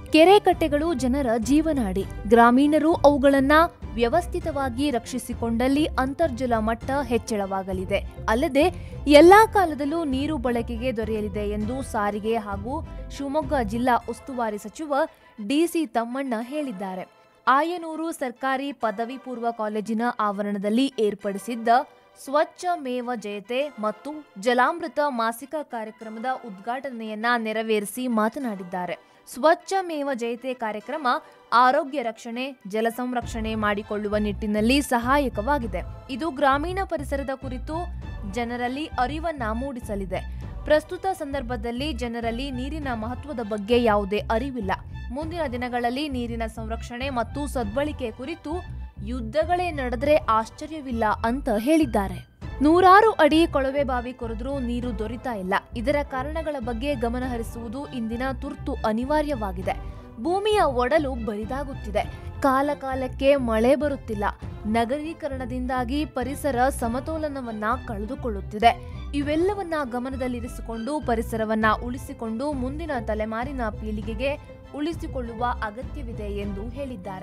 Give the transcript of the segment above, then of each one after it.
ಕೆರೆ ಕಟ್ಟೆಗಳು ಜನರ ಜೀವನಾಡಿ ಗ್ರಾಮೀಣರು ಅವುಗಳನ್ನ ವ್ಯವಸ್ಥಿತವಾಗಿ ರಕ್ಷಿಸಿಕೊಂಡಲ್ಲಿ ಅಂತರ್ಜಲ ಮಟ್ಟ ಹೆಚ್ಚಳವಾಗಲಿದೆ ಅಲ್ಲದೆ ಎಲ್ಲಾ ಕಾಲದಲ್ಲೂ ನೀರು ಬಳಕೆಗೆ ದೊರೆಯಲಿದೆ ಎಂದು ಸಾರಿಗೆ ಹಾಗೂ ಶಿವಮೊಗ್ಗ ಜಿಲ್ಲಾ ಉಸ್ತುವಾರಿ ಸಚಿವ ಡಿಸಿ ತಮ್ಮಣ್ಣ ಹೇಳಿದ್ದಾರೆ ಆಯನೂರು ಸರ್ಕಾರಿ ಪದವಿ ಪೂರ್ವ ಕಾಲೇಜಿನ ಆವರಣದಲ್ಲಿ ಏರ್ಪಡಿಸಿದ್ದ ಸ್ವಚ್ಛ ಮೇವ ಜಯತೆ ಮತ್ತು ಜಲಾಮೃತ ಮಾಸಿಕ ಕಾರ್ಯಕ್ರಮದ ಉದ್ಘಾಟನೆಯನ್ನ ನೆರವೇರಿಸಿ ಮಾತನಾಡಿದ್ದಾರೆ ಸ್ವಚ್ಛ ಮೇವ ಜಯತೆ ಕಾರ್ಯಕ್ರಮ ಆರೋಗ್ಯ ರಕ್ಷಣೆ ಜಲ ಸಂರಕ್ಷಣೆ ಮಾಡಿಕೊಳ್ಳುವ ನಿಟ್ಟಿನಲ್ಲಿ ಸಹಾಯಕವಾಗಿದೆ ಇದು ಗ್ರಾಮೀಣ ಪರಿಸರದ ಕುರಿತು ಜನರಲ್ಲಿ ಅರಿವನ್ನ ಮೂಡಿಸಲಿದೆ ಪ್ರಸ್ತುತ ಸಂದರ್ಭದಲ್ಲಿ ಜನರಲ್ಲಿ ನೀರಿನ ಮಹತ್ವದ ಬಗ್ಗೆ ಯಾವುದೇ ಅರಿವಿಲ್ಲ ಮುಂದಿನ ದಿನಗಳಲ್ಲಿ ನೀರಿನ ಸಂರಕ್ಷಣೆ ಮತ್ತು ಸದ್ಬಳಕೆ ಕುರಿತು ಯುದ್ಧಗಳೇ ನಡೆದ್ರೆ ಆಶ್ಚರ್ಯವಿಲ್ಲ ಅಂತ ಹೇಳಿದ್ದಾರೆ ನೂರಾರು ಅಡಿ ಕೊಳವೆ ಬಾವಿ ಕೊರೆದ್ರೂ ನೀರು ದೊರೀತಾ ಇಲ್ಲ ಇದರ ಕಾರಣಗಳ ಬಗ್ಗೆ ಗಮನ ಹರಿಸುವುದು ಇಂದಿನ ತುರ್ತು ಅನಿವಾರ್ಯವಾಗಿದೆ ಭೂಮಿಯ ಒಡಲು ಬರಿದಾಗುತ್ತಿದೆ ಕಾಲ ಕಾಲಕ್ಕೆ ಮಳೆ ಬರುತ್ತಿಲ್ಲ ನಗರೀಕರಣದಿಂದಾಗಿ ಪರಿಸರ ಸಮತೋಲನವನ್ನ ಕಳೆದುಕೊಳ್ಳುತ್ತಿದೆ ಇವೆಲ್ಲವನ್ನ ಗಮನದಲ್ಲಿರಿಸಿಕೊಂಡು ಪರಿಸರವನ್ನ ಉಳಿಸಿಕೊಂಡು ಮುಂದಿನ ತಲೆಮಾರಿನ ಪೀಳಿಗೆಗೆ ಉಳಿಸಿಕೊಳ್ಳುವ ಅಗತ್ಯವಿದೆ ಎಂದು ಹೇಳಿದ್ದಾರೆ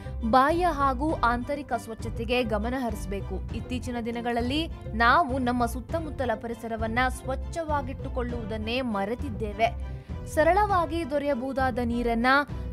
ಬಾಹ್ಯ ಹಾಗೂ ಆಂತರಿಕ ಸ್ವಚ್ಛತೆಗೆ ಗಮನ ಹರಿಸಬೇಕು ಇತ್ತೀಚಿನ ದಿನಗಳಲ್ಲಿ ನಾವು ನಮ್ಮ ಸುತ್ತಮುತ್ತಲ ಪರಿಸರವನ್ನ ಸ್ವಚ್ಛವಾಗಿಟ್ಟುಕೊಳ್ಳುವುದನ್ನೇ ಮರೆತಿದ್ದೇವೆ ಸರಳವಾಗಿ ದೊರೆಯಬಹುದಾದ ನೀರನ್ನ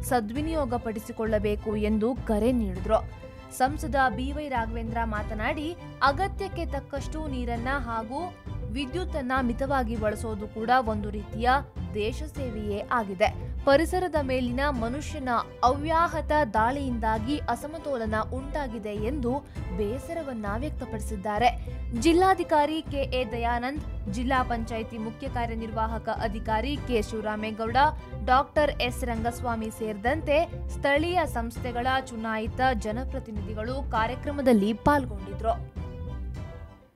ಸದ್ವಿನಿಯೋಗಪಡಿಸಿಕೊಳ್ಳಬೇಕು ಎಂದು ಕರೆ ನೀಡಿದ್ರು ಸಂಸದ ಬಿವೈ ರಾಘವೇಂದ್ರ ಮಾತನಾಡಿ ಅಗತ್ಯಕ್ಕೆ ತಕ್ಕಷ್ಟು ನೀರನ್ನ ಹಾಗೂ ವಿದ್ಯುತ್ತನ್ನ ಮಿತವಾಗಿ ಬಳಸೋದು ಕೂಡ ಒಂದು ರೀತಿಯ ದೇಶ ಸೇವೆಯೇ ಆಗಿದೆ ಪರಿಸರದ ಮೇಲಿನ ಮನುಷ್ಯನ ಅವ್ಯಾಹತ ದಾಳಿಯಿಂದಾಗಿ ಅಸಮತೋಲನ ಉಂಟಾಗಿದೆ ಎಂದು ಬೇಸರವನ್ನ ವ್ಯಕ್ತಪಡಿಸಿದ್ದಾರೆ ಜಿಲ್ಲಾಧಿಕಾರಿ ಕೆಎ ದಯಾನಂದ್ ಜಿಲ್ಲಾ ಪಂಚಾಯಿತಿ ಮುಖ್ಯ ಕಾರ್ಯನಿರ್ವಾಹಕ ಅಧಿಕಾರಿ K Shivaramegowda doctor S Rangaswamy ಸೇರಿದಂತೆ ಸ್ಥಳೀಯ ಸಂಸ್ಥೆಗಳ ಚುನಾಯಿತ ಜನಪ್ರತಿನಿಧಿಗಳು ಕಾರ್ಯಕ್ರಮದಲ್ಲಿ ಪಾಲ್ಗೊಂಡಿದ್ರು